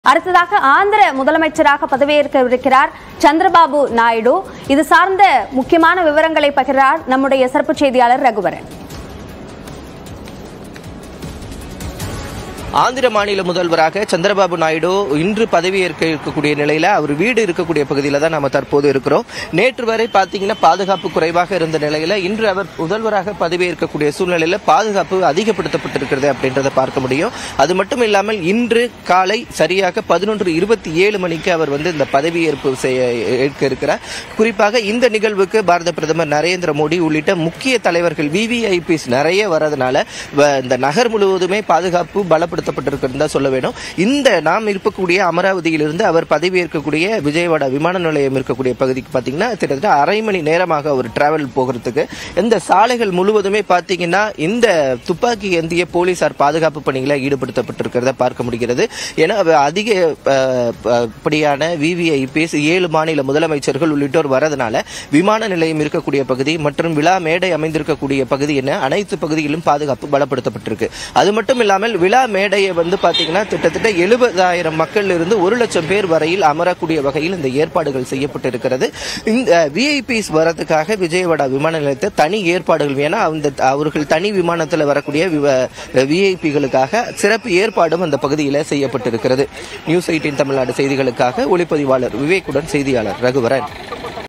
அடுத்ததாக ஆந்திர முதலமைச்சராக பதவியேற்கவிருக்கிறார் சந்திரபாபு நாயுடு இது சார்ந்த முக்கியமான விவரங்களை பகிர்கிறார் நம்முடைய சிறப்பு செய்தியாளர் ரகுவரன் ஆந்திர மாநில முதல்வராக சந்திரபாபு நாயுடு இன்று பதவியேற்க இருக்கக்கூடிய நிலையில அவர் வீடு இருக்கக்கூடிய பகுதியில தான் நம்ம தற்போது இருக்கிறோம் நேற்று வரை பாத்தீங்கன்னா பாதுகாப்பு குறைவாக இருந்த நிலையில இன்று அவர் முதல்வராக பதவியேற்கக்கூடிய சூழ்நிலையில பாதுகாப்பு அதிகப்படுத்தப்பட்டிருக்கிறது அப்படின்றத பார்க்க முடியும் அது மட்டும் இல்லாமல் இன்று காலை சரியாக பதினொன்று இருபத்தி ஏழு மணிக்கு அவர் வந்து இந்த பதவியேற்பு செய்ய ஏற்க இருக்கிறார் குறிப்பாக இந்த நிகழ்வுக்கு பாரத பிரதமர் நரேந்திர மோடி உள்ளிட்ட முக்கிய தலைவர்கள் விவிஐபிஸ் நிறைய வரதுனால வ- இந்த நகர் முழுவதுமே பாதுகாப்பு பலப்படுத்தப்பட்டிருக்கிறது தான் சொல்ல வேணும் இந்த நாம் இருக்கக்கூடிய அமராவதியிலிருந்து அவர் பதவியேற்கக்கூடிய விஜயவாடா விமான நிலையம் இருக்கக்கூடிய பகுதிக்கு பார்த்தீங்கன்னா கிட்டத்தட்ட அரை மணி நேரமாக அவர் டிராவல் போகிறதுக்கு இந்த சாலைகள் முழுவதுமே பார்த்தீங்கன்னா இந்த துப்பாக்கி ஏந்திய போலீசார் பாதுகாப்பு பணிகளை ஈடுபடுத்தப்பட்டிருக்கிறத பார்க்க முடிகிறது ஏன்னா அவ அதிக அஹ், ப- படியான விவிஐபிஸ் ஏழு மாநில முதலமைச்சர்கள் உள்ளிட்டோர் வரதுனால விமான நிலையம் இருக்கக்கூடிய பகுதி மற்றும் விழா மேடை அமைந்திருக்கக்கூடிய பகுதி என அனைத்து பகுதியிலும் பாதுகாப்பு பலப்படுத்தப்பட்டிருக்கு அது மட்டும் இல்லாமல் விழா மேடையை வந்து பாத்தீங்கன்னா கிட்டத்தட்ட எழுபதாயிரம் மக்கள் இருந்து ஒரு லட்சம் பேர் வரையில் அமரக்கூடிய வகையில் இந்த ஏற்பாடுகள் செய்யப்பட்டிருக்கிறது இந்த விஐபிஸ் வரதுக்காக விஜயவாடா விமான நிலையத்தை தனி ஏற்பாடுகள் ஏன்னா அந்த அவர்கள் தனி விமானத்தில் வரக்கூடிய விஐபிகளுக்காக சிறப்பு ஏற்பாடும் அந்த பகுதியில் செய்யப்பட்டிருக்கிறது நியூஸ் எயிட்டின் தமிழ்நாடு செய்திகளுக்காக ஒளிப்பதிவாளர் விவேக்குடன் செய்தியாளர் ரகுவரன்